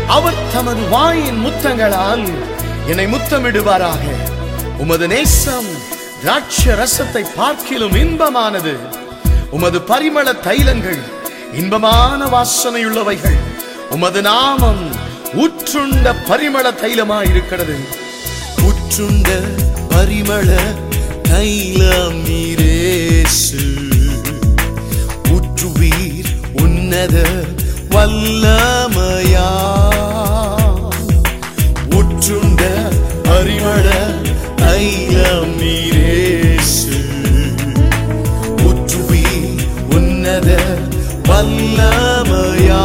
அவர் தமது வாயின் முத்தங்களால் என்னை முத்தமிடுவாராக உமது நேசம் திராட்ச ரசத்தை பார்க்கிலும் இன்பமானது உமது பரிமள தைலங்கள் இன்பமான வாசனையுள்ளவைகள் உமது நாமம் ஊற்றுண்ட பரிமள தைலமாயிருக்கிறது உற்றுண்ட பரிமள தைலம் நீரேசு உற்றுவீர் உன்னத வல்லமையா உற்றுண்ட பரிமள தைலம் நீரேசு உற்றுவீர் உன்னத வல்லமையா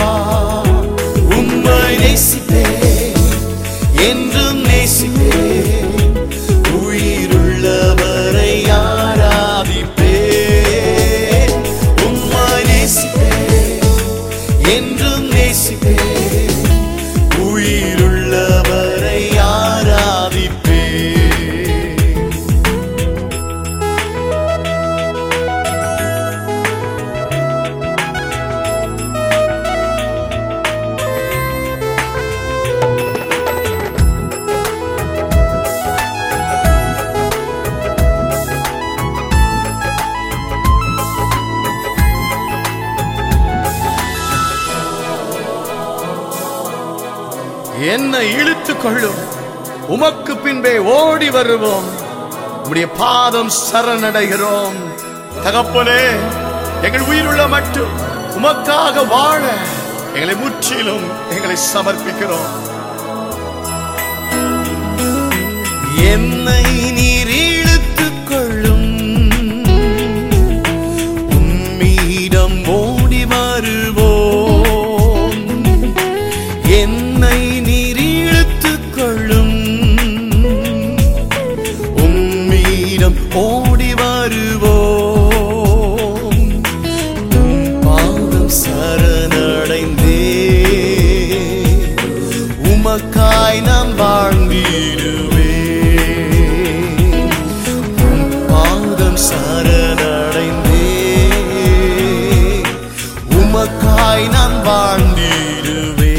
உம்மை நேசிப்பேன் என்றும் நேசிப்பேன் உயிருள்ளவரை ஆராதிப்பேன் உம்மை நேசிப்பேன் என்றும் நேசிப்பேன் உயிருள்ளவரை ஆராதிப்பேன் என்னை இழுத்துக் கொள்ளும் உமக்கு பின்பே ஓடி வருவோம் உம்முடைய பாதம் சரணடைகிறோம் தகப்பனே எங்கள் உயிருள்ள மட்டும் உமக்காக வாழ எங்களை முற்றிலும் எங்களை சமர்ப்பிக்கிறோம் என்னை நீர் இழுத்துக் கொள்ளும் உம்மீடம் ஓடி வருவோம் என்னை நீர் இழுத்துக் கொள்ளும் உம்மீடம் ஓடி வருவோம் உம் பாதம் சரணடைந்தே உமக்காய் நான் வாழ்ந்திடுவே உம் பாதம் சரணடைந்தே உமக்காய் நான் வாழ்ந்திடுவே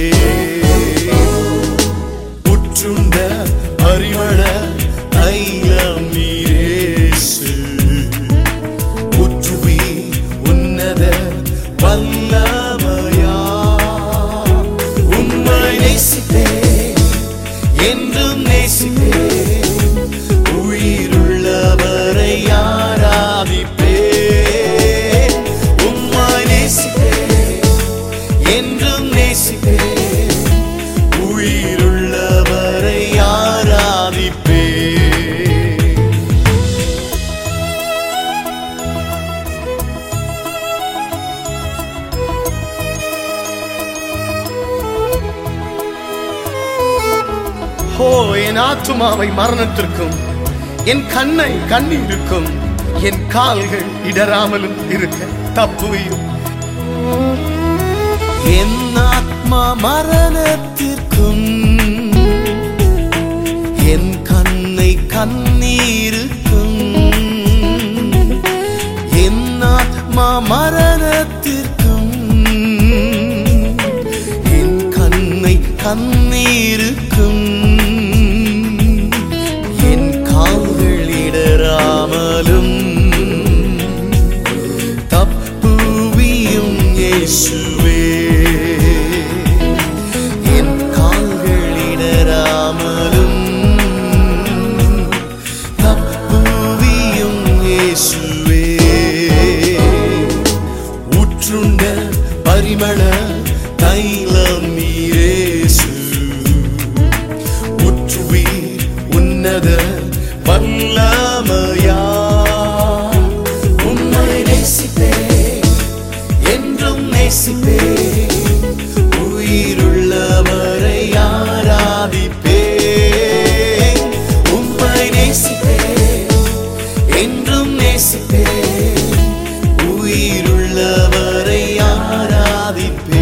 உற்றுண்ட பரிமள தைலம் நீரேசு உற்றுவி உன்னத வல்லமையா உம்மை நேசிப்பேன் என்றும் நேசிப்பேன் உயிருள்ளவரை ஆராதிப்பேன் உம்மை நேசிப்பேன் என்றும் நேசிப்பேன் உயிருள்ளவரை ஆராதிப்பேன் ஓ என் ஆத்துமாவை மரணத்திற்கும் என் கண்ணை கண்ணீருக்கும் என் கால்கள் இடராமலும் இருக்க தப்புவையும் என் ஆத்மா மரணத்திற்கும் என் கண்ணை கண்ணீருக்கும் என் ஆத்மா மரணத்திற்கும் என் கண்ணை கண்ணீருக்கும் என் கால்கள் இடராமலும் தப்புவியும் இயேசுவே என் கால்கள் இடராமலும் தப்புவியும் இயேசுவே உற்றுண்ட பரிமள தைலம் நீரேசு உற்றுவீர் உன்னத வல்லமையா உம்மை நேசிப்பேன் என்றும் நேசிப்பேன் உயிருள்ளவரை ஆராதிப்பேன் உம்மை நேசிப்பேன் என்றும் நேசிப்பேன் உயிருள்ளவரை ஆராதிப்பேன்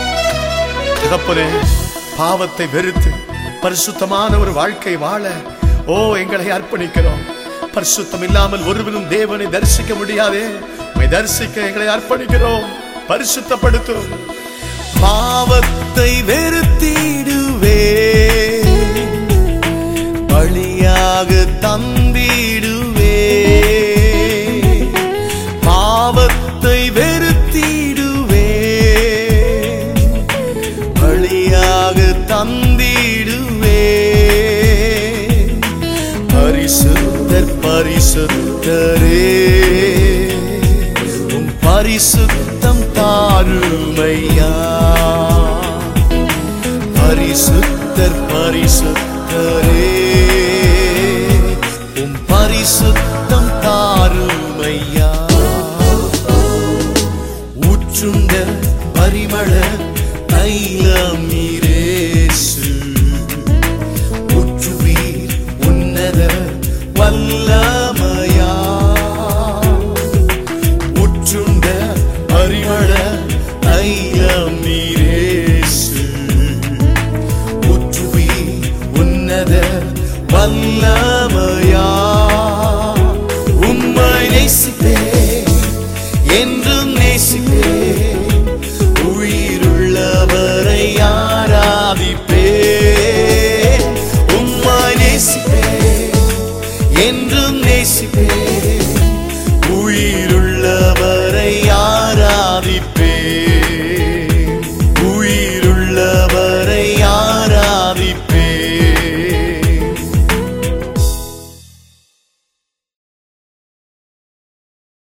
தகப்பனே பாவத்தை வெறுத்து பரிசுத்தமான ஒரு வாழ்க்கை வாழ ஓ எங்களை அர்ப்பணிக்கிறோம் பரிசுத்தம் இல்லாமல் ஒருவனும் தேவனை தரிசிக்க முடியாதே உம்மை தரிசிக்க எங்களை அர்ப்பணிக்கிறோம் பரிசுத்தப்படுத்தும் பாவத்தை வெறுத்திடுவே பலியாக தந்திடுவே பாவத்தை வெறுத்திடுவே பலியாக தந்திடுவே பரிசுத்தர் பரிசுத்தரே உம் பரிசுத்தம் தாருமையா பரிசுத்தர் பரிசுத்தரே உம் பரிசுத்தம் தாருமையா ஊற்றுண்ட பரிமள தைலமீ